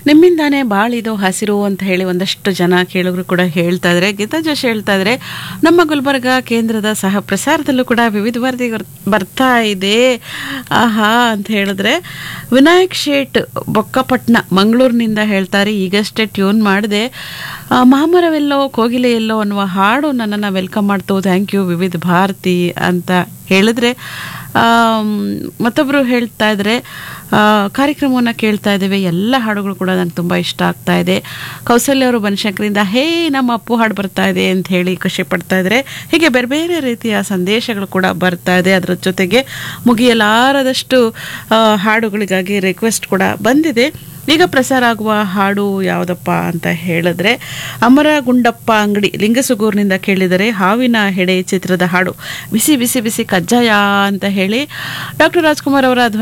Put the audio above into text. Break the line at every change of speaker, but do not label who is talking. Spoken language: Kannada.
ನಿಮ್ಮಿಂದಾನೇ ಬಾಳಿದು ಹಸಿರು ಅಂತ ಹೇಳಿ ಒಂದಷ್ಟು ಜನ ಕೇಳುಗರು ಕೂಡ ಹೇಳ್ತಾ ಇದ್ದಾರೆ ಗೀತಾ ಜೋಶಿ ಹೇಳ್ತಾ ಇದ್ದಾರೆ ನಮ್ಮ ಗುಲ್ಬರ್ಗ ಕೇಂದ್ರದ ಸಹ ಪ್ರಸಾರದಲ್ಲೂ ಕೂಡ ವಿವಿಧ ವರದಿ ಬರ್ತಾ ಇದೆ ಆಹಾ ಅಂತ ಹೇಳಿದ್ರೆ ವಿನಾಯಕ್ ಶೇಟ್ ಬೊಕ್ಕಪಟ್ನ ಮಂಗಳೂರಿನಿಂದ ಹೇಳ್ತಾರೆ ಈಗಷ್ಟೇ ಟ್ಯೂನ್ ಮಾಡಿದೆ ಮಾಮರವೆಲ್ಲೋ ಕೋಗಿಲೆಯೆಲ್ಲೋ ಅನ್ನುವ ಹಾಡು ನನ್ನನ್ನು ವೆಲ್ಕಮ್ ಮಾಡ್ತು ಥ್ಯಾಂಕ್ ಯು ವಿವಿಧ ಭಾರತಿ ಅಂತ ಹೇಳಿದ್ರೆ ಆಮ್, ಮತ್ತೊಬ್ಬರು ಹೇಳ್ತಾ ಇದ್ದಾರೆ ಕಾರ್ಯಕ್ರಮವನ್ನು ಕೇಳ್ತಾ ಇದ್ದೇವೆ ಎಲ್ಲ ಹಾಡುಗಳು ಕೂಡ ನನಗೆ ತುಂಬ ಇಷ್ಟ ಆಗ್ತಾ ಇದೆ ಕೌಸಲ್ಯ ಅವರು ಬನಶಂಕರಿಂದ ಹೇ ನಮ್ಮ ಅಪ್ಪು ಹಾಡು ಬರ್ತಾ ಇದೆ ಅಂತ ಹೇಳಿ ಖುಷಿ ಪಡ್ತಾ ಇದ್ದಾರೆ ಹೀಗೆ ಬೇರೆ ಬೇರೆ ರೀತಿಯ ಸಂದೇಶಗಳು ಕೂಡ ಬರ್ತಾ ಇದೆ ಅದರ ಜೊತೆಗೆ ಮುಗಿಯಲಾರದಷ್ಟು ಆ, ಹಾಡುಗಳಿಗಾಗಿ ರಿಕ್ವೆಸ್ಟ್ ಕೂಡ ಬಂದಿದೆ ಈಗ ಪ್ರಸಾರ ಆಗುವ ಹಾಡು ಯಾವುದಪ್ಪ ಅಂತ ಹೇಳಿದ್ರೆ ಅಮರ ಗುಂಡಪ್ಪ ಅಂಗಡಿ ಲಿಂಗಸುಗೂರಿನಿಂದ ಕೇಳಿದರೆ ಹಾವಿನ ಹೆಡೆ ಚಿತ್ರದ ಹಾಡು ಬಿಸಿ ಬಿಸಿ ಬಿಸಿ ಕಜ್ಜಾಯ ಅಂತ ಹೇಳಿ ಡಾಕ್ಟರ್ ರಾಜ್ಕುಮಾರ್ ಅವರ ಧ್ವನಿ